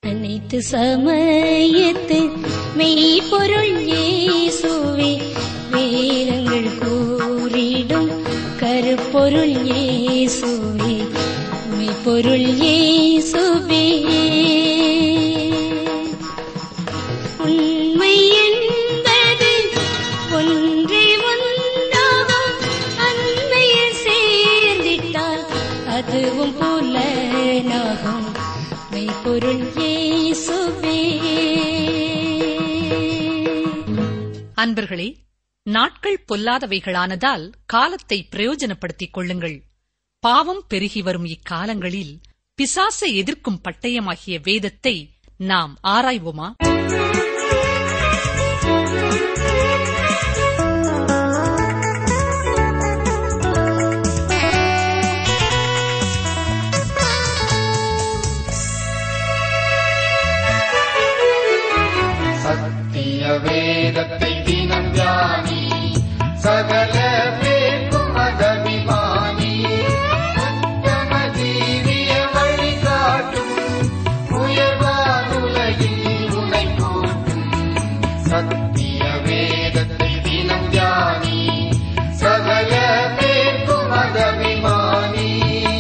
அனைத்து சமயத்து மெய்ப்பொருள் இயேசுவே வேதங்கள் கூறிடும் கருப்பொருள் இயேசுவே மெய்ப்பொருள் இயேசுவே உண்மை என்பது ஒன்றே ஒன்றாகும் அண்மையில் சேர்ந்திட்டால் அதுவும் புலனாகும் மெய்ப்பொருள் இயேசுவே அன்பர்களே நாட்கள் பொல்லாதவைகளானதால் காலத்தை பிரயோஜனப்படுத்திக் கொள்ளுங்கள் பாவம் பெருகி வரும் இக்காலங்களில் பிசாசை எதிர்க்கும் பட்டயமாகிய வேதத்தை நாம் ஆராய்வோமா சத்திய வேதத்தை தினம் தியானி சகல பேர்க்கும் மதபிமானி உத்தம ஜீவிய வழி காட்டும் உயர்வானுலகில் உனை கூட்டும் சத்திய வேதத்தை தினம் தியானி சகல பேர்க்கும் மதபிமானி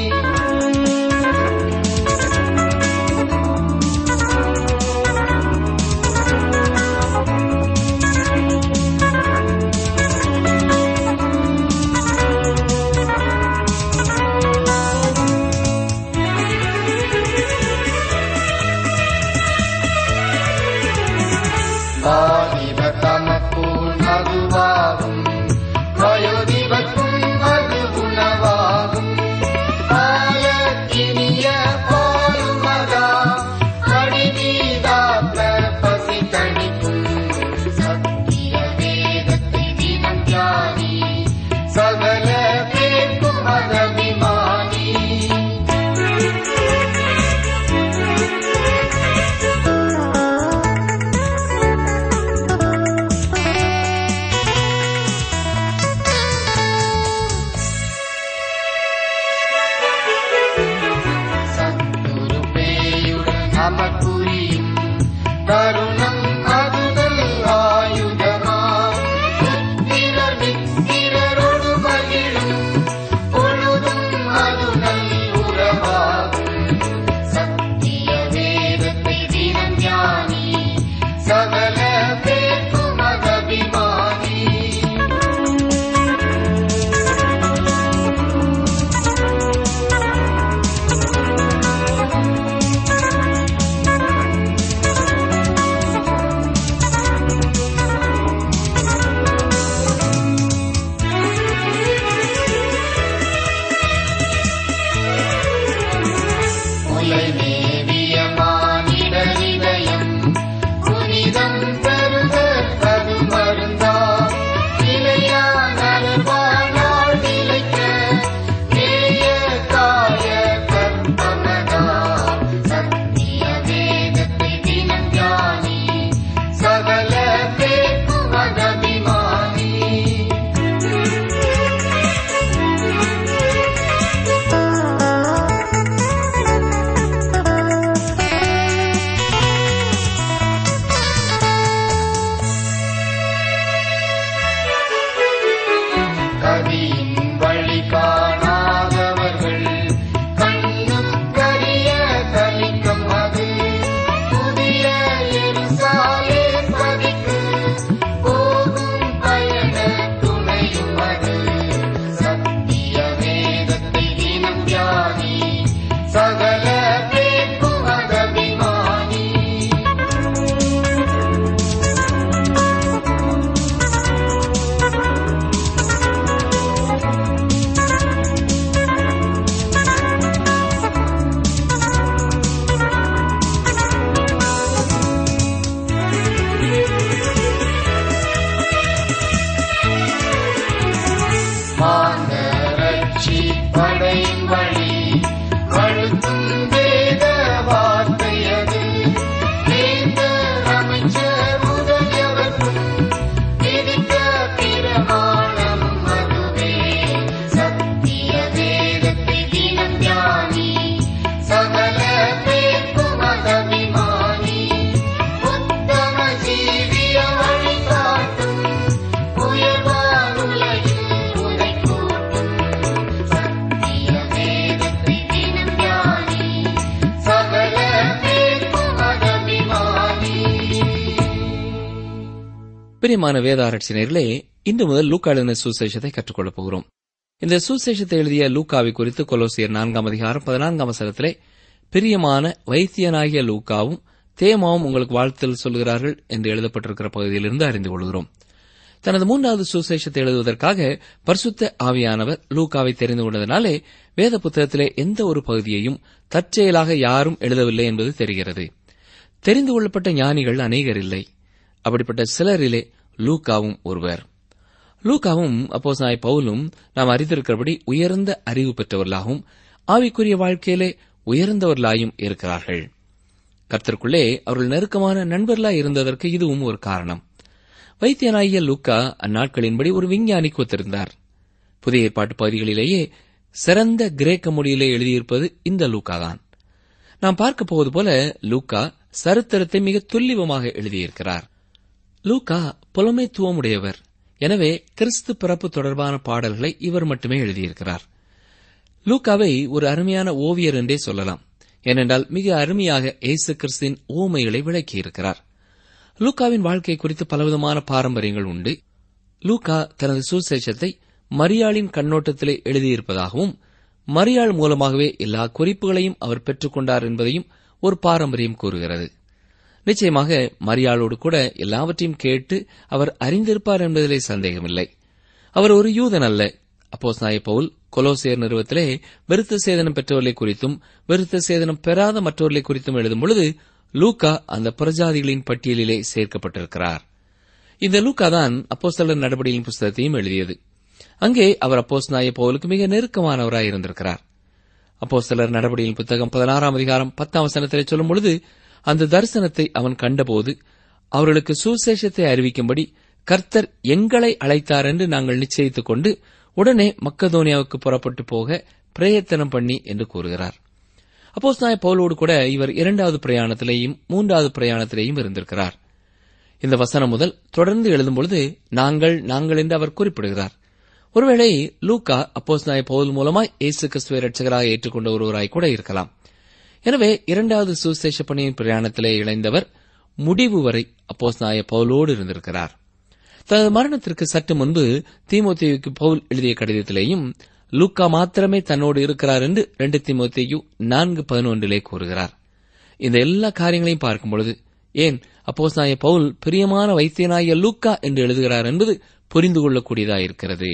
வாலிப தமக்குள் மதுவாகும் வயோதிபத்தும் அது உணவாகும் பாலக்கினிய பாலுமதா அடிமீதாப்ல பசி தணிக்கும் சத்திய வேதத்தை தினம் தியானி சகல பேர்க்கும் மதபிமானி சத்துரு பேயுடன் நமக்குரியும் தருணம் அதுதல் ஆயுதமா புத்திரர் மித்திரரோடு மகிழும் பொழுதும் அதுதல் உறவாகும் சத்திய வேதத்தை தினம் ஞானி சகல பேர்க்கும் மதபிமானி பிரியமான வேத ஆராய்ச்சியர்களே இன்று முதல் லூக்கா எழுதின சுசேஷத்தை கற்றுக்கொள்ளப் போகிறோம் இந்த சுசேஷத்தை எழுதிய லூக்காவை குறித்து கொலோசியர் நான்காம் அதிகாரம் பதினான்காம் வசனத்திலே பிரியமான வைத்தியனாகிய லூக்காவும் தேமாவும் உங்களுக்கு வாழ்த்தல் சொல்கிறார்கள் என்று எழுதப்பட்டிருக்கிற பகுதியிலிருந்து அறிந்து கொள்கிறோம் தனது மூன்றாவது சுசேஷத்தை எழுதுவதற்காக பரிசுத்த ஆவியானவர் லூக்காவை தெரிந்து கொண்டதனாலே வேத புத்தகத்திலே எந்த ஒரு பகுதியையும் தற்செயலாக யாரும் எழுதவில்லை என்பது தெரிகிறது தெரிந்து கொள்ளப்பட்ட ஞானிகள் அநேகர் இல்லை அப்படிப்பட்ட சிலரிலே லூக்காவும் ஒருவர் லூக்காவும் அப்போஸ்தலனாகிய பவுலும் நாம் அறிந்திருக்கிறபடி உயர்ந்த அறிவு பெற்றவர்களாகவும் ஆவிக்குரிய வாழ்க்கையிலே உயர்ந்தவர்களாயும் இருக்கிறார்கள் கர்த்தருக்குள்ளே அவர்கள் நெருக்கமான நண்பர்களாய் இருந்ததற்கு இதுவும் ஒரு காரணம் வைத்தியனாகிய லூக்கா அந்நாட்களின்படி ஒரு விஞ்ஞானிக்கு ஒத்திருந்தார் புதிய ஏற்பாட்டு பகுதிகளிலேயே சிறந்த கிரேக்க மொழியிலே எழுதியிருப்பது இந்த லூக்காதான் நாம் பார்க்க போவது போல லூக்கா சரித்திரத்தை மிக துல்லியமாக எழுதியிருக்கிறார் லூக்கா புலமைத்துவமுடையவர் எனவே கிறிஸ்து பிறப்பு தொடர்பான பாடல்களை இவர் மட்டுமே எழுதியிருக்கிறார் லூக்காவை ஒரு அருமையான ஓவியர் என்றே சொல்லலாம் ஏனென்றால் மிக அருமையாக இயேசு கிறிஸ்துவின் ஓமைகளை விளக்கியிருக்கிறார் லூக்காவின் வாழ்க்கை குறித்து பலவிதமான பாரம்பரியங்கள் உண்டு லூக்கா தனது சுசேஷத்தை மரியாளின் கண்ணோட்டத்திலே எழுதியிருப்பதாகவும் மரியாள் மூலமாகவே எல்லா குறிப்புகளையும் அவர் பெற்றுக்கொண்டார் என்பதையும் ஒரு பாரம்பரியம் கூறுகிறது நிச்சயமாக மரியாளோடு கூட எல்லாவற்றையும் கேட்டு அவர் அறிந்திருப்பார் என்பதிலே சந்தேகமில்லை அவர் ஒரு யூதன் அல்ல அப்போஸ் பவுல் கொலோசியர் நிறுவத்திலே விருத்த சேதனம் பெற்றவர்களை குறித்தும் விருத்த சேதனம் பெறாத மற்றவர்களை குறித்தும் எழுதும் பொழுது லூக்கா அந்த புறஜாதிகளின் பட்டியலிலே சேர்க்கப்பட்டிருக்கிறார் இந்த லூக்கா தான் அப்போஸ்தலர் நடவடிக்கையின் புஸ்தகத்தையும் எழுதியது அங்கே அவர் அப்போஸ் நாய பவுலுக்கு மிக நெருக்கமானவராய் இருந்திருக்கிறார் அப்போஸ்தலர் நடவடிக்கையின் புத்தகம் பதினாறாம் அதிகாரம் பத்தாம் வசனத்திலே சொல்லும் பொழுது அந்த தரிசனத்தை அவன் கண்டபோது அவர்களுக்கு சுசேஷத்தை அறிவிக்கும்படி கர்த்தர் எங்களை அழைத்தார் என்று நாங்கள் நிச்சயித்துக் கொண்டு உடனே மக்கதோனியாவுக்கு புறப்பட்டு போக பிரயத்தனம் பண்ணி என்று கூறுகிறார் அப்போஸ் நாய பவுலோடு கூட இவர் இரண்டாவது பிரயாணத்திலேயும் மூன்றாவது பிரயாணத்திலேயும் இருந்திருக்கிறார் இந்த வசனம் முதல் தொடர்ந்து எழுதும்பொழுது நாங்கள் நாங்கள் என்று அவர் குறிப்பிடுகிறார் ஒருவேளை லூக்கா அப்போஸ் நாய பவுல் மூலமாய் இயேசு கிறிஸ்துவை ரட்சகராக ஏற்றுக்கொண்ட ஒருவராய் கூட இருக்கலாம் எனவே இரண்டாவது சுசேஷ பணியின் பிரயாணத்திலே இணைந்தவர் முடிவு வரை அப்போஸ் நாய பவுலோடு இருந்திருக்கிறார் தனது மரணத்திற்கு சற்று முன்பு தீமோத்தேயுக்கு பவுல் எழுதிய கடிதத்திலேயும் லூக்கா மாத்திரமே தன்னோடு இருக்கிறார் என்று ரெண்டு தீமோத்தேயு நான்கு பதினொன்றிலே கூறுகிறார் இந்த எல்லா காரியங்களையும் பார்க்கும் பொழுது ஏன் அப்போஸ் நாய பவுல் பிரியமான வைத்தியனாய லூக்கா என்று எழுதுகிறார் என்பது புரிந்து கொள்ளக்கூடியதாயிருக்கிறது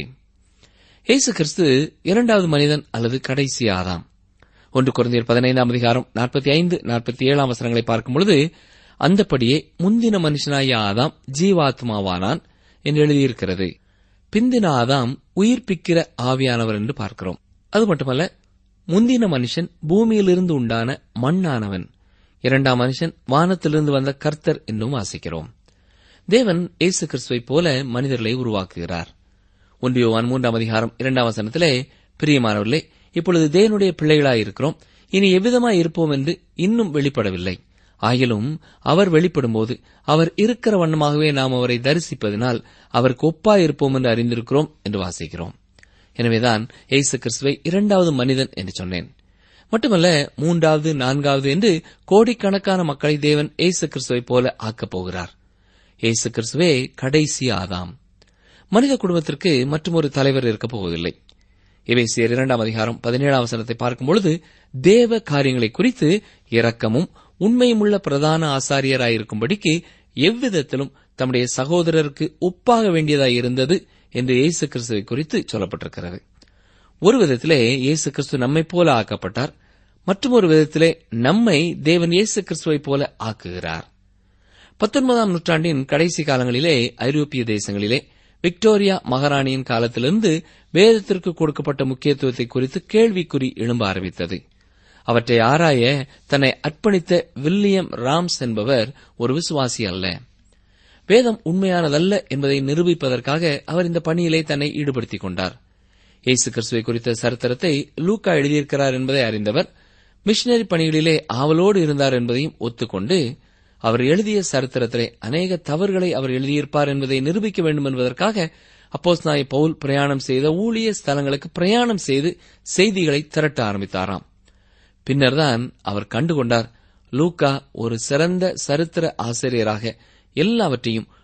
இயேசு கிறிஸ்து இரண்டாவது மனிதன் அல்லது கடைசி ஆதாம் ஒன்று குறைந்தர் பதினைந்தாம் அதிகாரம் நாற்பத்தி ஐந்து நாற்பத்தி ஏழாம் வசனங்களை பார்க்கும் பொழுது அந்தப்படியே முந்தின மனுஷனாய ஆதாம் ஜீவாத்மாவானான் என்று எழுதியிருக்கிறது பிந்தின ஆதாம் உயிர்ப்பிக்கிற ஆவியானவர் என்று பார்க்கிறோம் அது மட்டுமல்ல முந்தின மனுஷன் பூமியிலிருந்து உண்டான மண்ணானவன் இரண்டாம் மனுஷன் வானத்திலிருந்து வந்த கர்த்தர் என்றும் வாசிக்கிறோம் தேவன் இயேசு கிறிஸ்துவைப் போல மனிதர்களை உருவாக்குகிறார் ஒன்றியோவான் மூன்றாம் அதிகாரம் இரண்டாம் வசனத்திலே பிரியமானவர்களே இப்பொழுது தேவனுடைய பிள்ளைகளாயிருக்கிறோம் இனி எவ்விதமாய் இருப்போம் என்று இன்னும் வெளிப்படவில்லை ஆயிலும் அவர் வெளிப்படும்போது அவர் இருக்கிற வண்ணமாகவே நாம் அவரை தரிசிப்பதனால் அவருக்கு ஒப்பாயிருப்போம் என்று அறிந்திருக்கிறோம் என்று வாசிக்கிறோம் எனவேதான் ஏசு கிறிஸ்துவை இரண்டாவது மனிதன் என்று சொன்னேன் மட்டுமல்ல மூன்றாவது நான்காவது என்று கோடிக்கணக்கான மக்களை தேவன் ஏசு கிறிஸ்துவைப் போல ஆக்கப் போகிறார் ஏசு கிறிஸ்துவே கடைசி ஆதாம் மனித குடும்பத்திற்கு மற்றொரு தலைவர் இருக்கப் போவதில்லை எபேசியர் இரண்டாம் அதிகாரம் பதினேழாம் வசனத்தை பார்க்கும் பொழுது தேவ காரியங்களை குறித்து இரக்கமும் உண்மையுமுள்ள பிரதான ஆசாரியராயிருக்கும்படிக்கு எவ்விதத்திலும் தம்முடைய சகோதரருக்கு ஒப்பாக வேண்டியதாய் இருந்தது என்று இயேசு கிறிஸ்துவை குறித்து சொல்லப்பட்டிருக்கிறது ஒரு விதத்திலே இயேசு கிறிஸ்து நம்மைப் போல ஆக்கப்பட்டார் மற்றும் ஒரு விதத்திலே நம்மை தேவன் இயேசு கிறிஸ்துவைப் போல ஆக்குகிறார் பத்தொன்பதாம் நூற்றாண்டின் கடைசி காலங்களிலே ஐரோப்பிய தேசங்களிலே விக்டோரியா மகாராணியின் காலத்திலிருந்து வேதத்திற்கு கொடுக்கப்பட்ட முக்கியத்துவத்தை குறித்து கேள்விக்குறி எழும்ப ஆரம்பித்தது அவற்றை ஆராய தன்னை அர்ப்பணித்த வில்லியம் ராம்ஸ் என்பவர் ஒரு விசுவாசி அல்ல வேதம் உண்மையானதல்ல என்பதை நிரூபிப்பதற்காக அவர் இந்த பணியிலே தன்னை ஈடுபடுத்திக் கொண்டார் இயேசு கிறிஸ்துவை குறித்த சரித்திரத்தை லூக்கா எழுதியிருக்கிறார் என்பதை அறிந்தவர் மிஷினரி பணிகளிலே ஆவலோடு இருந்தார் என்பதையும் ஒத்துக்கொண்டு அவர் எழுதிய சரித்திரத்திலே அநேக தவறுகளை அவர் எழுதியிருப்பார் என்பதை நிரூபிக்க வேண்டும் என்பதற்காக அப்போஸ் நாய் பவுல் பிரயாணம் செய்த ஊழிய ஸ்தலங்களுக்கு பிரயாணம் செய்து செய்திகளை திரட்ட ஆரம்பித்தாராம் பின்னர்தான் அவர் கண்டுகொண்டார் லூக்கா ஒரு சிறந்த சரித்திர ஆசிரியராக எல்லாவற்றையும்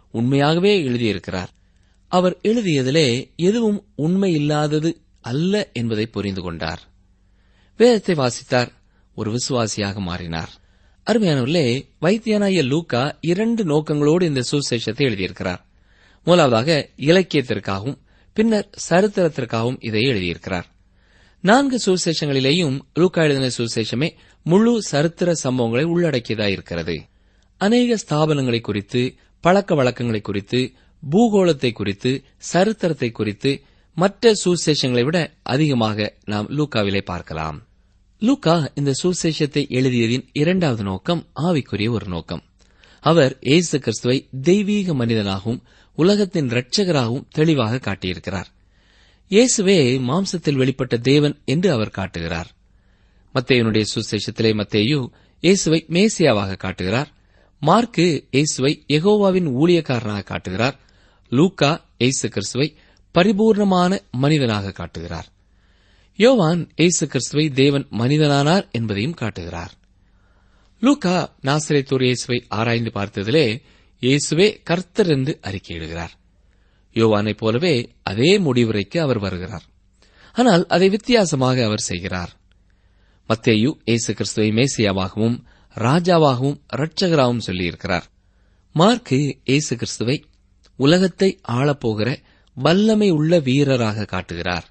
உண்மையாகவே எழுதியிருக்கிறார் அவர் எழுதியதிலே எதுவும் உண்மை இல்லாதது அல்ல என்பதை புரிந்து கொண்டார் வேதத்தை வாசித்தார் ஒரு விசுவாசியாக மாறினார் அருமையானவர்களே வைத்தியனாய லூக்கா இரண்டு நோக்கங்களோடு இந்த சுசேஷத்தை எழுதியிருக்கிறார் முதலாவதாக இலக்கியத்திற்காகவும் பின்னர் சரித்திரத்திற்காகவும் இதை எழுதியிருக்கிறார் நான்கு சுசேஷங்களிலேயும் லூக்கா எழுதின சுசேஷமே முழு சரித்திர சம்பவங்களை உள்ளடக்கியதாயிருக்கிறது அநேக ஸ்தாபனங்களை குறித்து பழக்க வழக்கங்களை குறித்து பூகோளத்தை குறித்து சரித்திரத்தை குறித்து மற்ற சுசேஷங்களை விட அதிகமாக நாம் லூக்காவிலே பார்க்கலாம் லூக்கா இந்த சுசேஷத்தை எழுதியதின் இரண்டாவது நோக்கம் ஆவிக்குரிய ஒரு நோக்கம் அவர் இயேசு கிறிஸ்துவை தெய்வீக மனிதனாகவும் உலகத்தின் இரட்சகராகவும் தெளிவாக காட்டியிருக்கிறார் இயேசுவே மாம்சத்தில் வெளிப்பட்ட தேவன் என்று அவர் காட்டுகிறார் மத்தேயனுடைய சுசேஷத்திலே மத்தேயு இயேசுவை மேசியாவாக காட்டுகிறார் மார்க்கு இயேசுவை யெகோவாவின் ஊழியக்காரனாக காட்டுகிறார் லூக்கா இயேசு கிறிஸ்துவை பரிபூர்ணமான மனிதனாக காட்டுகிறார் யோவான் இயேசு கிறிஸ்துவை தேவன் மனிதனானார் என்பதையும் காட்டுகிறார் லூக்கா நாசிரியத்தூர் இயேசுவை ஆராய்ந்து பார்த்ததிலே இயேசுவே கர்த்தர் என்று அறிக்கையிடுகிறார் யோவானைப் போலவே அதே முடிவுரைக்கு அவர் வருகிறார் ஆனால் அதை வித்தியாசமாக அவர் செய்கிறார் மத்தேயு இயேசு கிறிஸ்துவை மேசியாவாகவும் ராஜாவாகவும் இரட்சகராகவும் சொல்லியிருக்கிறார் மார்க்கு இயேசு கிறிஸ்துவை உலகத்தை ஆளப்போகிற வல்லமை உள்ள வீரராக காட்டுகிறார்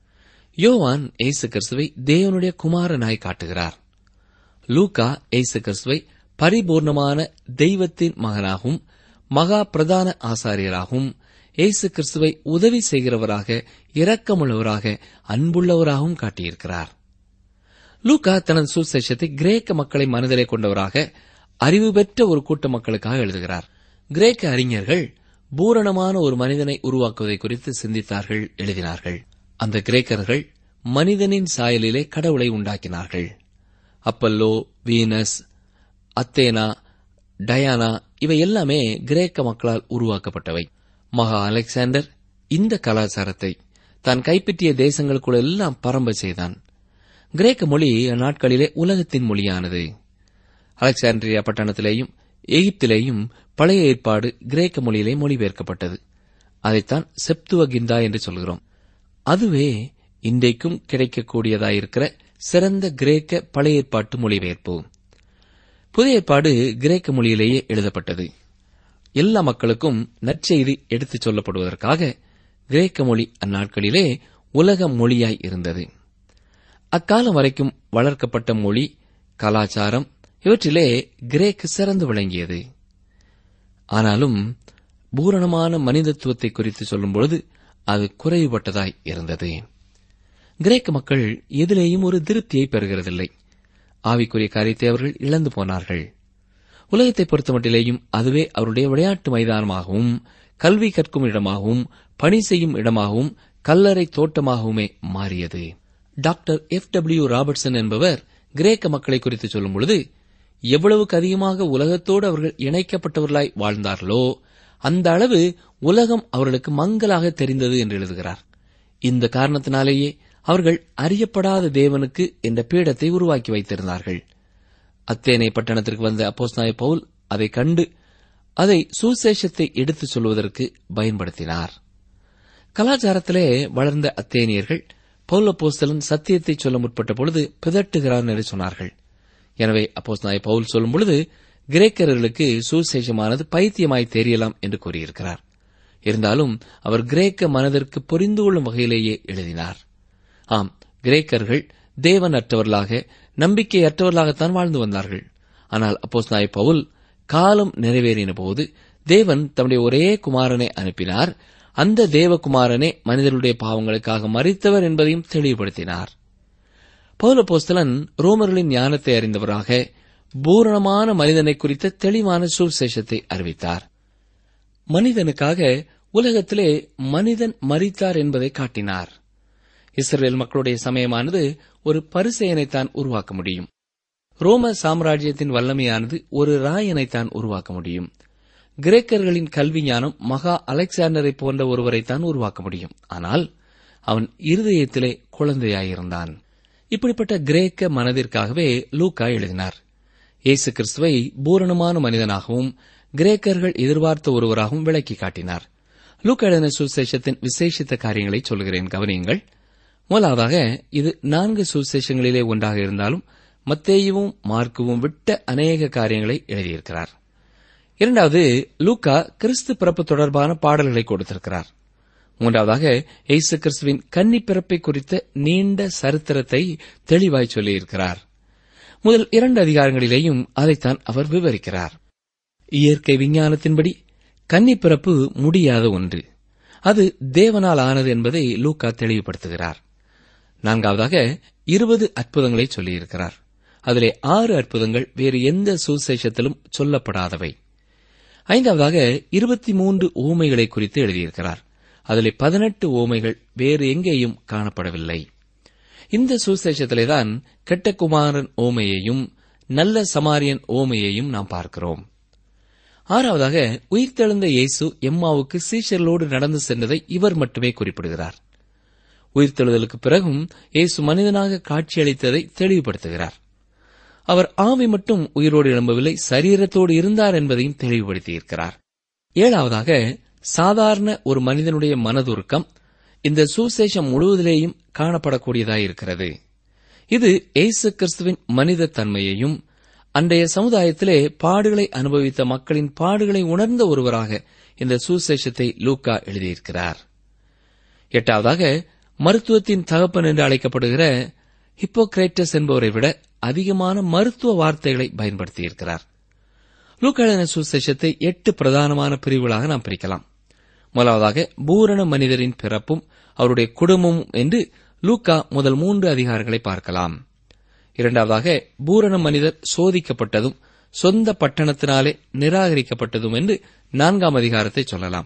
யோவான் இயேசு கிறிஸ்துவை தேவனுடைய குமாரனாய் காட்டுகிறார் லூகா இயேசு கிறிஸ்துவை பரிபூர்ணமான தெய்வத்தின் மகனாகவும் மகா பிரதான ஆசாரியராகவும் இயேசு கிறிஸ்துவை உதவி செய்கிறவராக இரக்கமுள்ளவராக அன்புள்ளவராகவும் காட்டியிருக்கிறார் லூகா தனது சுசேஷத்தை கிரேக்க மக்களை மனதிலே கொண்டவராக அறிவு பெற்ற ஒரு கூட்ட மக்களுக்காக எழுதுகிறார் கிரேக்க அறிஞர்கள் பூரணமான ஒரு மனிதனை உருவாக்குவதை குறித்து சிந்தித்தார்கள் எழுதினார்கள் அந்த கிரேக்கர்கள் மனிதனின் சாயலிலே கடவுளை உண்டாக்கினார்கள் அப்பல்லோ வீனஸ் அத்தேனா டயானா இவை எல்லாமே கிரேக்க மக்களால் உருவாக்கப்பட்டவை மகா அலெக்சாண்டர் இந்த கலாச்சாரத்தை தான் கைப்பற்றிய தேசங்களுக்குள் எல்லாம் பரம்ப செய்தான் கிரேக்க மொழி அந்நாட்களிலே உலகத்தின் மொழியானது அலெக்சாண்ட்ரியா பட்டணத்திலேயும் எகிப்திலேயும் பழைய ஏற்பாடு கிரேக்க மொழியிலே மொழிபெயர்க்கப்பட்டது அதைத்தான் செப்துவகிந்தா என்று சொல்கிறோம் அதுவே இன்றைக்கும் கிடைக்கக்கூடியதாயிருக்கிற சிறந்த கிரேக்க பழைய ஏற்பாட்டு மொழிபெயர்ப்பு புதிய ஏற்பாடு கிரேக்க மொழியிலேயே எழுதப்பட்டது எல்லா மக்களுக்கும் நற்செய்தி எடுத்துச் சொல்லப்படுவதற்காக கிரேக்க மொழி அந்நாட்களிலே உலக மொழியாய் இருந்தது அக்காலம் வரைக்கும் வளர்க்கப்பட்ட மொழி கலாச்சாரம் இவற்றிலே கிரேக்கு சிறந்து விளங்கியது ஆனாலும் பூரணமான மனிதத்துவத்தை குறித்து சொல்லும்பொழுது அது குறைவுபட்டதாய் இருந்தது கிரேக்க மக்கள் எதிலேயும் ஒரு திருப்தியை பெறுகிறதில்லை ஆவிக்குரிய காரியத்தை அவர்கள் இழந்து போனார்கள் உலகத்தை பொறுத்தமட்டிலேயும் அதுவே அவருடைய விளையாட்டு மைதானமாகவும் கல்வி கற்கும் இடமாகவும் பணி செய்யும் இடமாகவும் கல்லறை தோட்டமாகவுமே மாறியது டாக்டர் எஃப் டபிள்யூ ராபர்ட்சன் என்பவர் கிரேக்க மக்களை குறித்து சொல்லும் பொழுது எவ்வளவுக்கு அதிகமாக உலகத்தோடு அவர்கள் இணைக்கப்பட்டவர்களாய் வாழ்ந்தார்களோ அந்த அளவு உலகம் அவர்களுக்கு மங்கலாக தெரிந்தது என்று எழுதுகிறார் இந்த காரணத்தினாலேயே அவர்கள் அறியப்படாத தேவனுக்கு என்ற பீடத்தை உருவாக்கி வைத்திருந்தார்கள் அத்தேனை பட்டணத்திற்கு வந்த அப்போஸ்நாய பவுல் அதை கண்டு அதை சுசேஷத்தை எடுத்துச் சொல்வதற்கு பயன்படுத்தினார் கலாச்சாரத்திலே வளர்ந்த அத்தேனியர்கள் பவுல் அப்போஸ்தலன் சத்தியத்தை சொல்ல முற்பட்ட பொழுது பிதட்டுகிறார் என்று சொன்னார்கள் எனவே அப்போஸ்நாய பவுல் சொல்லும் பொழுது கிரேக்கர்களுக்கு சுசேஷமானது பைத்தியமாய் தெரியலாம் என்று கூறியிருக்கிறார் இருந்தாலும் அவர் கிரேக்க மனதிற்கு புரிந்து கொள்ளும் வகையிலேயே எழுதினார் ஆம் கிரேக்கர்கள் தேவனற்றவர்களாக நம்பிக்கையற்றவர்களாகத்தான் வாழ்ந்து வந்தார்கள் ஆனால் அப்போஸ் நாய் பவுல் காலம் நிறைவேறின போது தேவன் தம்முடைய ஒரே குமாரனை அனுப்பினார் அந்த தேவகுமாரனே மனிதர்களுடைய பாவங்களுக்காக மறித்தவர் என்பதையும் தெளிவுபடுத்தினார் பவுல போஸ்தலன் ரோமர்களின் ஞானத்தை அறிந்தவராக பூரணமான மனிதனை குறித்த தெளிவான சுவிசேஷத்தை அறிவித்தார் மனிதனுக்காக உலகத்திலே மனிதன் மறித்தார் என்பதை காட்டினார் இஸ்ரேல் மக்களுடைய சமயமானது ஒரு பரிசெயனைத்தான் உருவாக்க முடியும் ரோம சாம்ராஜ்யத்தின் வல்லமையானது ஒரு ராயனைத்தான் உருவாக்க முடியும் கிரேக்கர்களின் கல்வி ஞானம் மகா அலெக்சாண்டரை போன்ற ஒருவரைத்தான் உருவாக்க முடியும் ஆனால் அவன் இருதயத்திலே குழந்தையாயிருந்தான் இப்படிப்பட்ட கிரேக்க மனதிற்காகவே லூக்கா எழுதினார் இயேசு கிறிஸ்துவை பூரணமான மனிதனாகவும் கிரேக்கர்கள் எதிர்பார்த்த ஒருவராகவும் விளக்கி காட்டினார் லூக்கா எழுதின சுசேஷத்தின் விசேஷித்த காரியங்களை சொல்கிறேன் கவனியுங்கள் முதலாவதாக இது நான்கு சுசேஷங்களிலே ஒன்றாக இருந்தாலும் மத்தேயுவும் மார்க்குவும் விட்ட அநேக காரியங்களை எழுதியிருக்கிறார் இரண்டாவது லூக்கா கிறிஸ்து பிறப்பு தொடர்பான பாடல்களை கொடுத்திருக்கிறார் மூன்றாவதாக இயேசு கிறிஸ்துவின் கன்னி பிறப்பை குறித்த நீண்ட சரித்திரத்தை தெளிவாய் சொல்லியிருக்கிறார் முதல் இரண்டு அதிகாரங்களிலேயும் அதைத்தான் அவர் விவரிக்கிறார் இயற்கை விஞ்ஞானத்தின்படி கன்னி பிறப்பு முடியாத ஒன்று அது தேவனால் ஆனது என்பதை லூக்கா தெளிவுபடுத்துகிறார் நான்காவதாக இருபது அற்புதங்களை சொல்லியிருக்கிறார் அதிலே ஆறு அற்புதங்கள் வேறு எந்த சுசேஷத்திலும் சொல்லப்படாதவை ஐந்தாவதாக இருபத்தி மூன்று ஓமைகளை குறித்து எழுதியிருக்கிறார் அதிலே பதினெட்டு ஓமைகள் வேறு எங்கேயும் காணப்படவில்லை இந்த சுசேஷத்திலேதான் கெட்ட குமாரன் ஓமையையும் நல்ல சமாரியன் ஓமையையும் நாம் பார்க்கிறோம் ஆறாவதாக உயிர்த்தெழுந்த இயேசு எம்மாவுக்கு சீஷர்களோடு நடந்து சென்றதை இவர் மட்டுமே குறிப்பிடுகிறார் உயிர்த்தெழுதலுக்கு பிறகும் இயேசு மனிதனாக காட்சியளித்ததை தெளிவுபடுத்துகிறார் அவர் ஆவி மட்டும் உயிரோடு எழும்பவில்லை சரீரத்தோடு இருந்தார் என்பதையும் தெளிவுபடுத்தியிருக்கிறார் ஏழாவதாக சாதாரண ஒரு மனிதனுடைய மனதுருக்கம் இந்த சுசேஷம் முழுவதிலேயும் காணப்படக்கூடியதாயிருக்கிறது இது இயேசு கிறிஸ்துவின் மனித தன்மையையும் அன்றைய சமுதாயத்திலே பாடுகளை அனுபவித்த மக்களின் பாடுகளை உணர்ந்த ஒருவராக இந்த சுசேஷத்தை லூக்கா எழுதியிருக்கிறார் எட்டாவதாக மருத்துவத்தின் தகப்பன் என்று அழைக்கப்படுகிற ஹிப்போகிரேட்டஸ் என்பவரை விட அதிகமான மருத்துவ வார்த்தைகளை பயன்படுத்தியிருக்கிறார் லூக்காளின சுசேஷத்தை எட்டு பிரதானமான பிரிவுகளாக நாம் பிரிக்கலாம் முதலாவதாக பூரண மனிதரின் பிறப்பும் அவருடைய குடும்பமும் என்று லூக்கா முதல் மூன்று அதிகாரங்களை பார்க்கலாம் இரண்டாவதாக பூரண மனிதர் சோதிக்கப்பட்டதும் சொந்த பட்டணத்தினாலே நிராகரிக்கப்பட்டதும் என்று நான்காம் அதிகாரத்தை சொல்லலாம்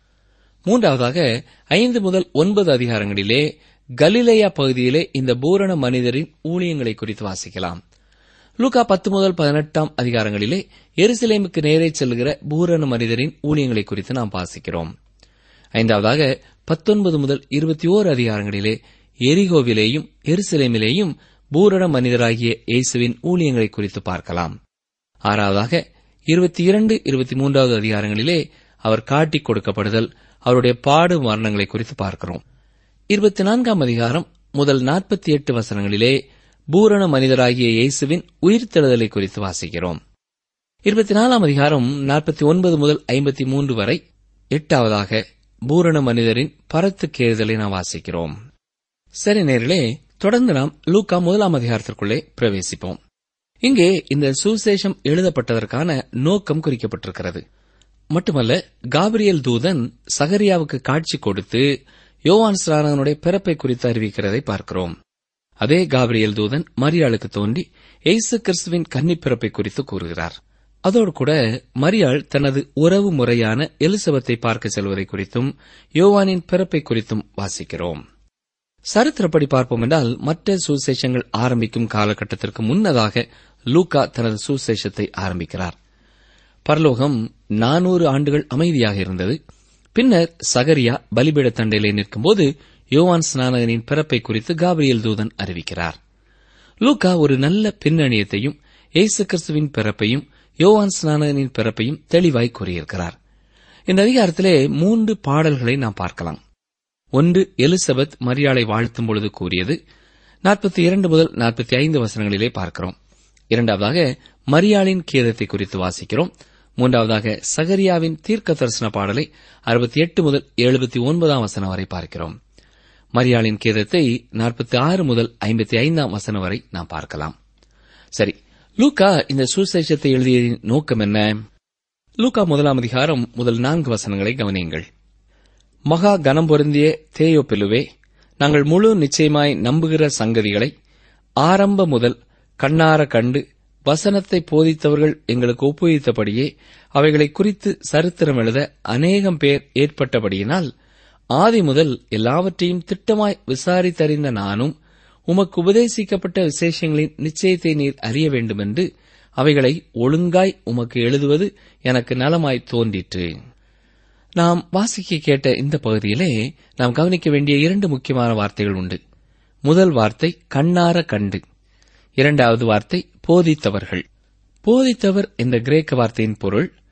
மூன்றாவதாக ஐந்து முதல் ஒன்பது அதிகாரங்களிலே கலிலேயா பகுதியிலே இந்த பூரண மனிதரின் ஊழியங்களை குறித்து வாசிக்கலாம் லூகா பத்து முதல் பதினெட்டாம் அதிகாரங்களிலே எருசலேமுக்கு நேரே செல்கிற பூரண மனிதரின் ஊழியங்களை குறித்து நாம் வாசிக்கிறோம் ஐந்தாவதாக பத்தொன்பது முதல் இருபத்தி ஓரு அதிகாரங்களிலே எரிகோவிலேயும் எருசலேமிலேயும் பூரண மனிதராகிய இயேசுவின் ஊழியங்களை குறித்து பார்க்கலாம் ஆறாவதாக இருபத்தி இரண்டு இருபத்தி மூன்றாவது அதிகாரங்களிலே அவர் காட்டிக் கொடுக்கப்படுதல் அவருடைய பாடு மரணங்களை குறித்து பார்க்கிறோம் இருபத்தி நான்காம் அதிகாரம் முதல் நாற்பத்தி எட்டு வசனங்களிலே பூரண மனிதராகிய இயேசுவின் உயிர்த்தெழுதலை குறித்து வாசிக்கிறோம் இருபத்தி நாலாம் அதிகாரம் நாற்பத்தி ஒன்பது முதல் ஐம்பத்தி மூன்று வரை எட்டாவதாக பூரண மனிதரின் பரத்துக்கேறுதலை நாம் வாசிக்கிறோம் சரி நேர்களே தொடர்ந்து நாம் லூக்கா முதலாம் அதிகாரத்திற்குள்ளே பிரவேசிப்போம் இங்கே இந்த சுசேஷம் எழுதப்பட்டதற்கான நோக்கம் குறிக்கப்பட்டிருக்கிறது மட்டுமல்ல காபிரியல் தூதன் சகரியாவுக்கு காட்சி கொடுத்து யோவான் ஸ்நானகனுடைய பிறப்பை குறித்து அறிவிக்கிறதை பார்க்கிறோம் அதே காபிரியல் தூதன் மரியாளுக்கு தோன்றி எய்சு கிறிஸ்துவின் கன்னி பிறப்பை குறித்து கூறுகிறார் அதோடு கூட மரியாள் தனது உறவு முறையான எலிசபெத்தை பார்க்க செல்வதை குறித்தும் யோவானின் பிறப்பை குறித்தும் வாசிக்கிறோம் சரித்திரப்படி பார்ப்போம் என்றால் மற்ற சுசேஷங்கள் ஆரம்பிக்கும் காலகட்டத்திற்கு முன்னதாக லூக்கா தனது சுசேஷத்தை ஆரம்பிக்கிறார் பரலோகம் நானூறு ஆண்டுகள் அமைதியாக இருந்தது பின்னர் சகரியா பலிபீட தண்டையிலே நிற்கும்போது யோவான் ஸ்நானகனின் பிறப்பை குறித்து காபிரியல் தூதன் அறிவிக்கிறார் லூக்கா ஒரு நல்ல பின்னணியத்தையும் இயேசு கிறிஸ்துவின் பிறப்பையும் யோவான் ஸ்நானகனின் பிறப்பையும் தெளிவாய் கூறியிருக்கிறார் இந்த அதிகாரத்திலே மூன்று பாடல்களை நாம் பார்க்கலாம் ஒன்று எலிசபெத் மரியாளை வாழ்த்தும் பொழுது கூறியது நாற்பத்தி இரண்டு முதல் நாற்பத்தி ஐந்து வசனங்களிலே பார்க்கிறோம் இரண்டாவதாக மரியாளின் கீதத்தை குறித்து வாசிக்கிறோம் மூன்றாவதாக சகரியாவின் தீர்க்க தரிசன பாடலை அறுபத்தி எட்டு முதல் எழுபத்தி ஒன்பதாம் வசனம் வரை பார்க்கிறோம் மரியாளின் கீதத்தை நாற்பத்தி ஆறு முதல் ஐம்பத்தி ஐந்தாம் வசனம் வரை நாம் பார்க்கலாம் சரி லூக்கா இந்த சுசேஷத்தை எழுதியதின் நோக்கம் என்ன லூக்கா முதலாம் அதிகாரம் முதல் நான்கு வசனங்களை கவனியுங்கள் மகா கனம் பொருந்திய தேயோப்பிலுவே நாங்கள் முழு நிச்சயமாய் நம்புகிற சங்கதிகளை ஆரம்ப முதல் கண்ணார கண்டு வசனத்தை போதித்தவர்கள் எங்களுக்கு ஒப்புவித்தபடியே அவைகளை குறித்து சரித்திரம் எழுத அநேகம் பேர் ஏற்பட்டபடியினால் ஆதி முதல் எல்லாவற்றையும் திட்டமாய் விசாரித்தறிந்த நானும் உமக்கு உபதேசிக்கப்பட்ட விசேஷங்களின் நிச்சயத்தை நீர் அறிய வேண்டுமென்று அவைகளை ஒழுங்காய் உமக்கு எழுதுவது எனக்கு நலமாய் தோன்றிற்று நாம் வாசிக்க கேட்ட இந்த பகுதியிலே நாம் கவனிக்க வேண்டிய இரண்டு முக்கியமான வார்த்தைகள் உண்டு முதல் வார்த்தை கண்ணார கண்டு இரண்டாவது வார்த்தை போதித்தவர்கள் போதித்தவர் என்ற கிரேக்க வார்த்தையின் பொருள்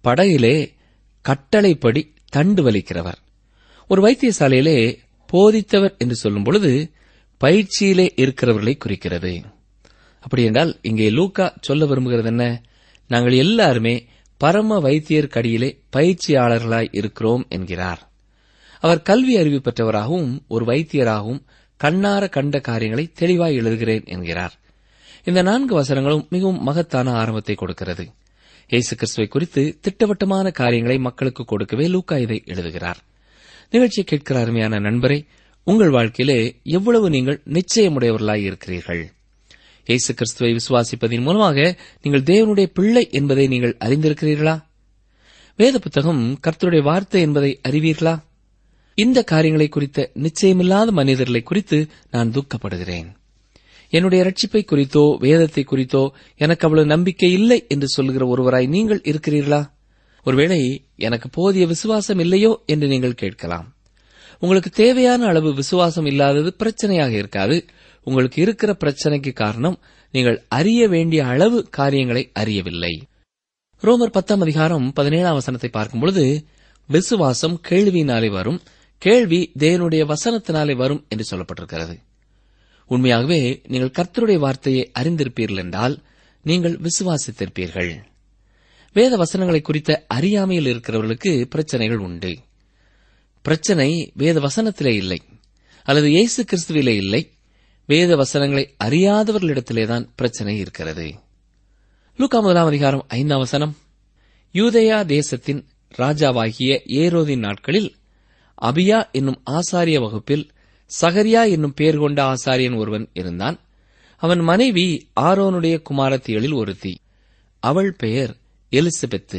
படகிலே கட்டளைப்படி தண்டு வலிக்கிறவர் ஒரு வைத்தியசாலையிலே போதித்தவர் என்று சொல்லும் பொழுது பயிற்சியிலே இருக்கிறவர்களை குறிக்கிறது அப்படி என்றால் இங்கே லூக்கா சொல்ல விரும்புகிறது என்ன நாங்கள் எல்லாருமே பரம வைத்தியர் கடியிலே பயிற்சியாளர்களாய் இருக்கிறோம் என்கிறார் அவர் கல்வி அறிவு பெற்றவராகவும் ஒரு வைத்தியராகவும் கண்ணார கண்ட காரியங்களை தெளிவாய் எழுதுகிறேன் என்கிறார் இந்த நான்கு வசனங்களும் மிகவும் மகத்தான ஆரம்பத்தை கொடுக்கிறது இயேசு கிறிஸ்துவை குறித்து திட்டவட்டமான காரியங்களை மக்களுக்கு கொடுக்கவே லூக்கா இதை எழுதுகிறார் நிகழ்ச்சியை கேட்கிற அருமையான நண்பரே உங்கள் வாழ்க்கையிலே எவ்வளவு நீங்கள் நிச்சயமுடையவர்களாய் இருக்கிறீர்கள் இயேசு கிறிஸ்துவை விசுவாசிப்பதன் மூலமாக நீங்கள் தேவனுடைய பிள்ளை என்பதை நீங்கள் அறிந்திருக்கிறீர்களா வேத புத்தகம் கர்த்தருடைய வார்த்தை என்பதை அறிவீர்களா இந்த காரியங்களை குறித்த நிச்சயமில்லாத மனிதர்களை குறித்து நான் துக்கப்படுகிறேன் என்னுடைய ரட்சிப்பை குறித்தோ வேதத்தை குறித்தோ எனக்கு அவ்வளவு நம்பிக்கை இல்லை என்று சொல்கிற ஒருவராய் நீங்கள் இருக்கிறீர்களா ஒருவேளை எனக்கு போதிய விசுவாசம் இல்லையோ என்று நீங்கள் கேட்கலாம் உங்களுக்கு தேவையான அளவு விசுவாசம் இல்லாதது பிரச்சனையாக இருக்காது உங்களுக்கு இருக்கிற பிரச்சனைக்கு காரணம் நீங்கள் அறிய வேண்டிய அளவு காரியங்களை அறியவில்லை ரோமர் பத்தாம் அதிகாரம் பதினேழாம் வசனத்தை பார்க்கும்பொழுது விசுவாசம் கேள்வியினாலே வரும் கேள்வி தேவனுடைய வசனத்தினாலே வரும் என்று சொல்லப்பட்டிருக்கிறது உண்மையாகவே நீங்கள் கர்த்தருடைய வார்த்தையை அறிந்திருப்பீர்கள் என்றால் நீங்கள் விசுவாசித்திருப்பீர்கள் வேத வசனங்களை குறித்த அறியாமையில் இருக்கிறவர்களுக்கு பிரச்சனைகள் உண்டு பிரச்சனை வேத வசனத்திலே இல்லை அல்லது இயேசு கிறிஸ்துவிலே இல்லை வேத வசனங்களை அறியாதவர்களிடத்திலேதான் பிரச்சனை இருக்கிறது லூக்கா முதலாம் அதிகாரம் ஐந்தாம் வசனம் யூதயா தேசத்தின் ராஜாவாகிய ஏரோதின் நாட்களில் அபியா என்னும் ஆசாரிய வகுப்பில் சகரியா என்னும் பெயர் கொண்ட ஆசாரியன் ஒருவன் இருந்தான் அவன் மனைவி ஆரோனுடைய குமாரத்திகளில் ஒருத்தி அவள் பெயர் எலிசபெத்து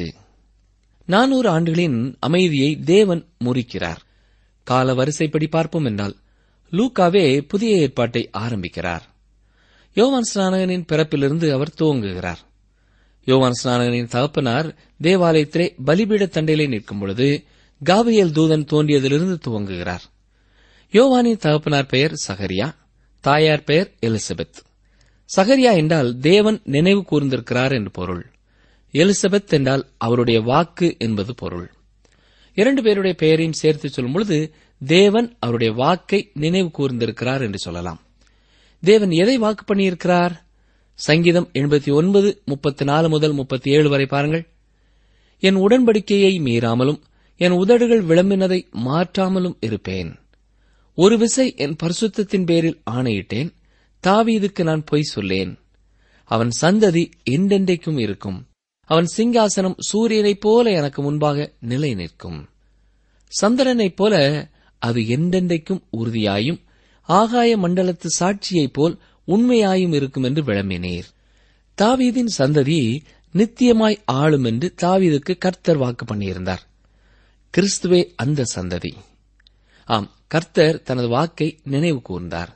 நானூறு ஆண்டுகளின் அமைதியை தேவன் முறிக்கிறார் கால வரிசைப்படி பார்ப்போம் என்றால் லூக்காவே புதிய ஏற்பாட்டை ஆரம்பிக்கிறார் யோவான் ஸ்நானகனின் பிறப்பிலிருந்து அவர் துவங்குகிறார் யோவான் ஸ்நானகனின் தகப்பனார் தேவாலயத்திலே பலிபீட தண்டையிலே நிற்கும் பொழுது காபிரியல் தூதன் தோன்றியதிலிருந்து துவங்குகிறார் யோவானின் தகப்பனார் பெயர் சகரியா தாயார் பெயர் எலிசபெத் சகரியா என்றால் தேவன் நினைவு கூர்ந்திருக்கிறார் என்று பொருள் எலிசபெத் என்றால் அவருடைய வாக்கு என்பது பொருள் இரண்டு பேருடைய பெயரையும் சேர்த்து சொல்லும் பொழுது தேவன் அவருடைய வாக்கை நினைவு கூர்ந்திருக்கிறார் என்று சொல்லலாம் தேவன் எதை வாக்கு பண்ணியிருக்கிறார் சங்கீதம் எண்பத்தி ஒன்பது முப்பத்தி நாலு முதல் முப்பத்தி ஏழு வரை பாருங்கள் என் உடன்படிக்கையை மீறாமலும் என் உதடுகள் விளம்பினதை மாற்றாமலும் இருப்பேன் ஒரு விசை என் பரிசுத்தத்தின் பேரில் ஆணையிட்டேன் தாவீதுக்கு நான் பொய் சொல்லேன் அவன் சந்ததி என்றென்றைக்கும் இருக்கும் அவன் சிங்காசனம் சூரியனைப் போல எனக்கு முன்பாக நிலை நிற்கும் சந்திரனைப் போல அது என்றென்றைக்கும் உறுதியாயும் ஆகாய மண்டலத்து சாட்சியைப் போல் உண்மையாயும் இருக்கும் என்று விளம்பினீர் தாவீதின் சந்ததி நித்தியமாய் ஆளும் என்று தாவீதுக்கு கர்த்தர் வாக்கு பண்ணியிருந்தார் கிறிஸ்துவே அந்த சந்ததி ஆம் கர்த்தர் தனது வாக்கை நினைவு கூர்ந்தார்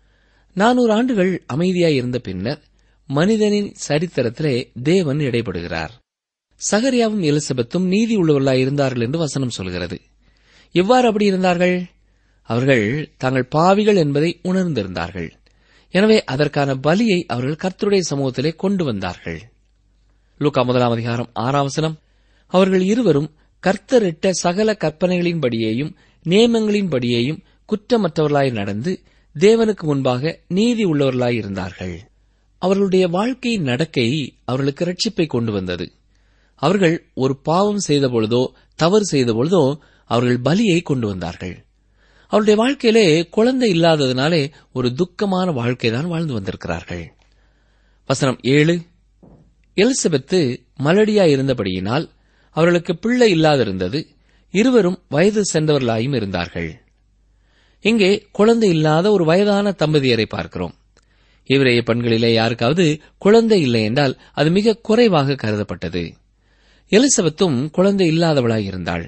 நானூறு ஆண்டுகள் அமைதியாய் இருந்த பின்னர் மனிதனின் சரித்திரத்திலே தேவன் இடைபடுகிறார் சகரியாவும் எலிசபெத்தும் நீதி உள்ளவர்களாய் இருந்தார்கள் என்று வசனம் சொல்கிறது எவ்வாறு அப்படி இருந்தார்கள் அவர்கள் தாங்கள் பாவிகள் என்பதை உணர்ந்திருந்தார்கள் எனவே அதற்கான பலியை அவர்கள் கர்த்தருடைய சமூகத்திலே கொண்டு வந்தார்கள் லூக்கா முதலாம் அதிகாரம் ஆறாம் வசனம் அவர்கள் இருவரும் கர்த்தரிட்ட சகல கற்பனைகளின்படியேயும் நியமங்களின்படியேயும் குற்றமற்றவர்களாய் நடந்து தேவனுக்கு முன்பாக நீதி உள்ளவர்களாய் இருந்தார்கள் அவர்களுடைய வாழ்க்கையின் நடக்கை அவர்களுக்கு ரட்சிப்பை கொண்டு வந்தது அவர்கள் ஒரு பாவம் செய்த பொழுதோ தவறு செய்த பொழுதோ அவர்கள் பலியை கொண்டு வந்தார்கள் அவருடைய வாழ்க்கையிலே குழந்தை இல்லாததினாலே ஒரு துக்கமான வாழ்க்கைதான் வாழ்ந்து வந்திருக்கிறார்கள் வசனம் ஏழு எலிசபெத்து மலடியா இருந்தபடியினால் அவர்களுக்கு பிள்ளை இல்லாதிருந்தது இருவரும் வயது சென்றவர்களாயும் இருந்தார்கள் இங்கே குழந்தை இல்லாத ஒரு வயதான தம்பதியரை பார்க்கிறோம் இவரைய பெண்களிலே யாருக்காவது குழந்தை இல்லை என்றால் அது மிக குறைவாக கருதப்பட்டது எலிசபெத்தும் குழந்தை இல்லாதவளாய் இருந்தாள்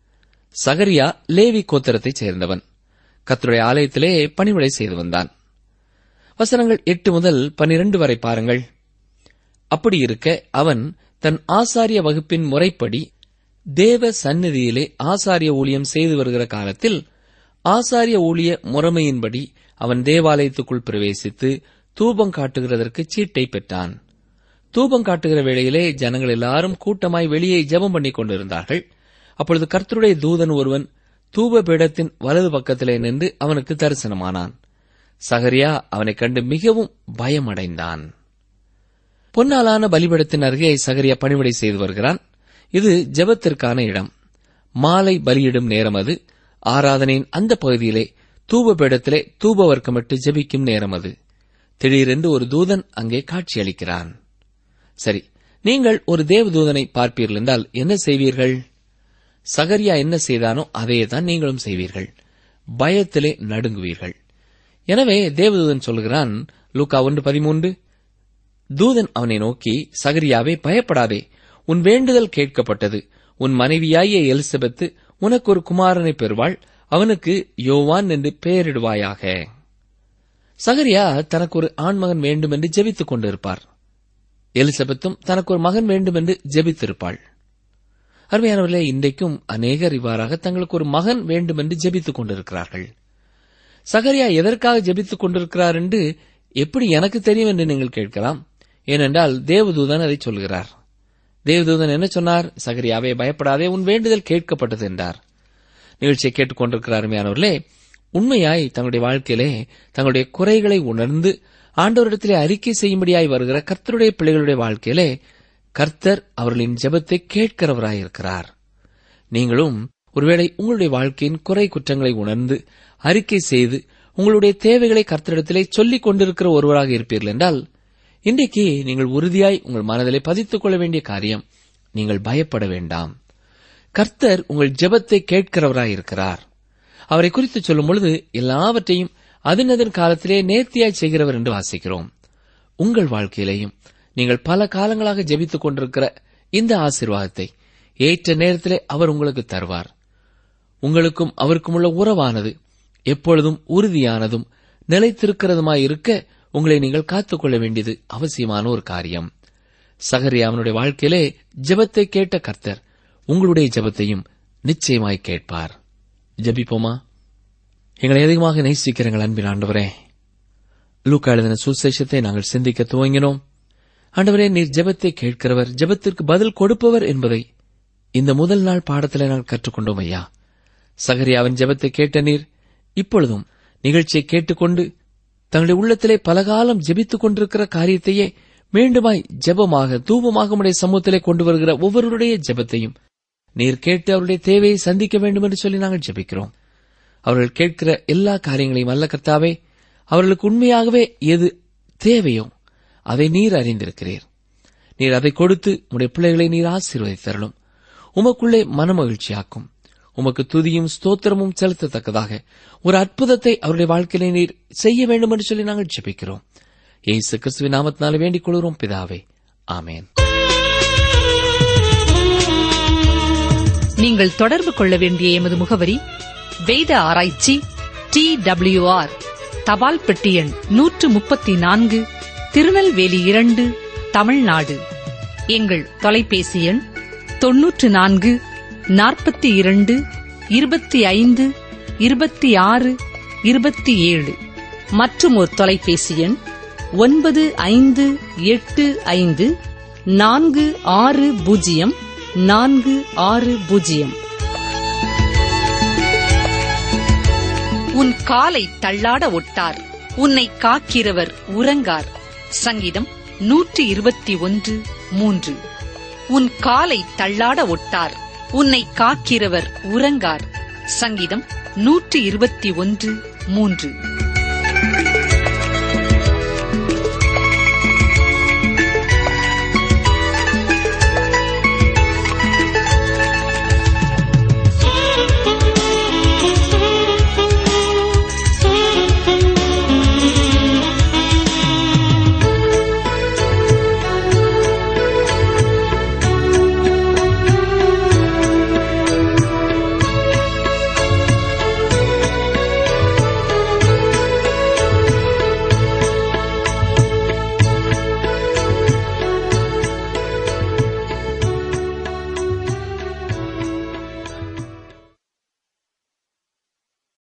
சகரியா லேவி கோத்திரத்தைச் சேர்ந்தவன் கத்தருடைய ஆலயத்திலே பணிவிடை செய்து வந்தான் வசனங்கள் எட்டு முதல் பனிரெண்டு வரை பாருங்கள் அப்படி இருக்க அவன் தன் ஆசாரிய வகுப்பின் முறைப்படி தேவ சந்நிதியிலே ஆசாரிய ஊழியம் செய்து வருகிற காலத்தில் ஆசாரிய ஊழிய முறைமையின்படி அவன் தேவாலயத்துக்குள் பிரவேசித்து தூபம் காட்டுகிறதற்கு சீட்டை பெற்றான் தூபம் காட்டுகிற வேளையிலே ஜனங்கள் எல்லாரும் கூட்டமாய் வெளியே ஜெபம் பண்ணிக் கொண்டிருந்தார்கள் அப்பொழுது கர்த்தருடைய தூதன் ஒருவன் தூப பீடத்தின் வலது பக்கத்திலே நின்று அவனுக்கு தரிசனமானான் சகரியா அவனைக் கண்டு மிகவும் பயமடைந்தான் பொன்னாலான பலிபீடத்தின் அருகே சகரியா பணிவிடை செய்து வருகிறான் இது ஜெபத்திற்கான இடம் மாலை பலியிடும் நேரம் அது ஆராதனையின் அந்த பகுதியிலே தூப பீடத்திலே தூப வர்க்கமிட்டு ஜெபிக்கும் நேரம் அது திடீரென்று ஒரு தூதன் அங்கே காட்சியளிக்கிறான் சரி நீங்கள் ஒரு தேவதூதனை பார்ப்பீர்கள் என்றால் என்ன செய்வீர்கள் சகரியா என்ன செய்தானோ அதையே தான் நீங்களும் செய்வீர்கள் பயத்திலே நடுங்குவீர்கள் எனவே தேவதூதன் சொல்கிறான் லூக்கா ஒன்று பதிமூன்று தூதன் அவனை நோக்கி சகரியாவே பயப்படாதே உன் வேண்டுதல் கேட்கப்பட்டது உன் மனைவியாகிய எலிசபெத்து உனக்கு ஒரு குமாரனை பெறுவாள் அவனுக்கு யோவான் என்று பெயரிடுவாயாக சகரியா தனக்கு ஒரு ஆண்மகன் வேண்டும் என்று ஜெபித்துக் கொண்டிருப்பார் எலிசபெத்தும் தனக்கு ஒரு மகன் வேண்டும் என்று ஜெபித்திருப்பாள் அருமையானவர்களே இன்றைக்கும் அநேகர் இவ்வாறாக தங்களுக்கு ஒரு மகன் வேண்டும் என்று ஜெபித்துக் கொண்டிருக்கிறார்கள் சகரியா எதற்காக ஜெபித்துக் கொண்டிருக்கிறார் என்று எப்படி எனக்கு தெரியும் என்று நீங்கள் கேட்கலாம் ஏனென்றால் தேவதூதன் அதை சொல்கிறார் தேவதூதன் என்ன சொன்னார் சகரியாவே பயப்படாதே உன் வேண்டுதல் கேட்கப்பட்டது என்றார் நிகழ்ச்சியை கேட்டுக்கொண்டிருக்கிற அருமையானவர்களே உண்மையாய் தங்களுடைய வாழ்க்கையிலே தங்களுடைய குறைகளை உணர்ந்து ஆண்டவரிடத்திலே அறிக்கை செய்யும்படியாய் வருகிற கர்த்தருடைய பிள்ளைகளுடைய வாழ்க்கையிலே கர்த்தர் அவர்களின் ஜெபத்தை கேட்கிறவராயிருக்கிறார் நீங்களும் ஒருவேளை உங்களுடைய வாழ்க்கையின் குறை குற்றங்களை உணர்ந்து அறிக்கை செய்து உங்களுடைய தேவைகளை கர்த்தரிடத்திலே சொல்லிக் கொண்டிருக்கிற ஒருவராக இருப்பீர்கள் என்றால் இன்றைக்கு நீங்கள் உறுதியாய் உங்கள் மனதிலே பதித்துக் கொள்ள வேண்டிய காரியம் நீங்கள் பயப்பட வேண்டாம் கர்த்தர் உங்கள் ஜெபத்தை கேட்கிறவராயிருக்கிறார் அவரை குறித்து சொல்லும் பொழுது எல்லாவற்றையும் அதனதன் காலத்திலே நேர்த்தியாய் செய்கிறவர் என்று வாசிக்கிறோம் உங்கள் வாழ்க்கையிலேயும் நீங்கள் பல காலங்களாக ஜெபித்துக் கொண்டிருக்கிற இந்த ஆசீர்வாதத்தை ஏற்ற நேரத்திலே அவர் உங்களுக்கு தருவார் உங்களுக்கும் அவருக்கும் உள்ள உறவானது எப்பொழுதும் உறுதியானதும் நிலைத்திருக்கிறதுமாய் இருக்க உங்களை நீங்கள் காத்துக்கொள்ள வேண்டியது அவசியமான ஒரு காரியம் சகரி அவனுடைய வாழ்க்கையிலே ஜெபத்தை கேட்ட கர்த்தர் உங்களுடைய ஜெபத்தையும் நிச்சயமாய் கேட்பார் ஜெபிப்போமா எங்களை அதிகமாக நேசிக்கிறங்கள் அன்பின் ஆண்டவரே லூக்கா எழுதின சுசேஷத்தை நாங்கள் சிந்திக்க துவங்கினோம் ஆண்டவரே நீர் ஜெபத்தை கேட்கிறவர் ஜெபத்திற்கு பதில் கொடுப்பவர் என்பதை இந்த முதல் நாள் பாடத்திலே நாங்கள் கற்றுக்கொண்டோம் ஐயா சகரியாவின் ஜெபத்தை கேட்ட நீர் இப்பொழுதும் நிகழ்ச்சியை கேட்டுக்கொண்டு தங்களுடைய உள்ளத்திலே பலகாலம் ஜெபித்துக் கொண்டிருக்கிற காரியத்தையே மீண்டுமாய் ஜெபமாக தூபமாக உடைய சமூகத்திலே கொண்டு வருகிற ஒவ்வொருவருடைய ஜெபத்தையும் நீர் கேட்டு அவருடைய தேவையை சந்திக்க வேண்டும் என்று சொல்லி நாங்கள் ஜெபிக்கிறோம் அவர்கள் கேட்கிற எல்லா காரியங்களையும் அல்ல கர்த்தாவே அவர்களுக்கு உண்மையாகவே எது தேவையோ அதை நீர் அறிந்திருக்கிறீர் நீர் அதை கொடுத்து உடைய பிள்ளைகளை நீர் ஆசீர்வதித்தரலும் உமக்குள்ளே மனமகிழ்ச்சியாக்கும் உமக்கு துதியும் ஸ்தோத்திரமும் செலுத்தத்தக்கதாக ஒரு அற்புதத்தை அவருடைய வாழ்க்கையிலே நீர் செய்ய வேண்டும் என்று சொல்லி நாங்கள் ஜெபிக்கிறோம் ஏசு கிறிஸ்துவின் நாமத்தினாலே வேண்டிக் கொள்கிறோம் பிதாவே ஆமேன் நீங்கள் தொடர்பு கொள்ள வேண்டிய எமது முகவரி வேத ஆராய்ச்சி டி ஆர் தபால் பெட்டி எண் நூற்று முப்பத்தி நான்கு திருநெல்வேலி இரண்டு தமிழ்நாடு எங்கள் தொலைபேசி எண் தொன்னூற்று நான்கு நாற்பத்தி இரண்டு இருபத்தி ஐந்து இருபத்தி ஆறு இருபத்தி ஏழு மற்றும் ஒரு தொலைபேசி எண் ஒன்பது ஐந்து எட்டு ஐந்து நான்கு ஆறு பூஜ்ஜியம் நான்கு ஆறு பூஜ்ஜியம் உன் காலை தள்ளாட ஒட்டார் உன்னை காக்கிறவர் உறங்கார் சங்கீதம் நூற்றி இருபத்தி ஒன்று மூன்று உன் காலை தள்ளாட ஒட்டார் உன்னை காக்கிறவர் உறங்கார் சங்கீதம் நூற்றி இருபத்தி ஒன்று மூன்று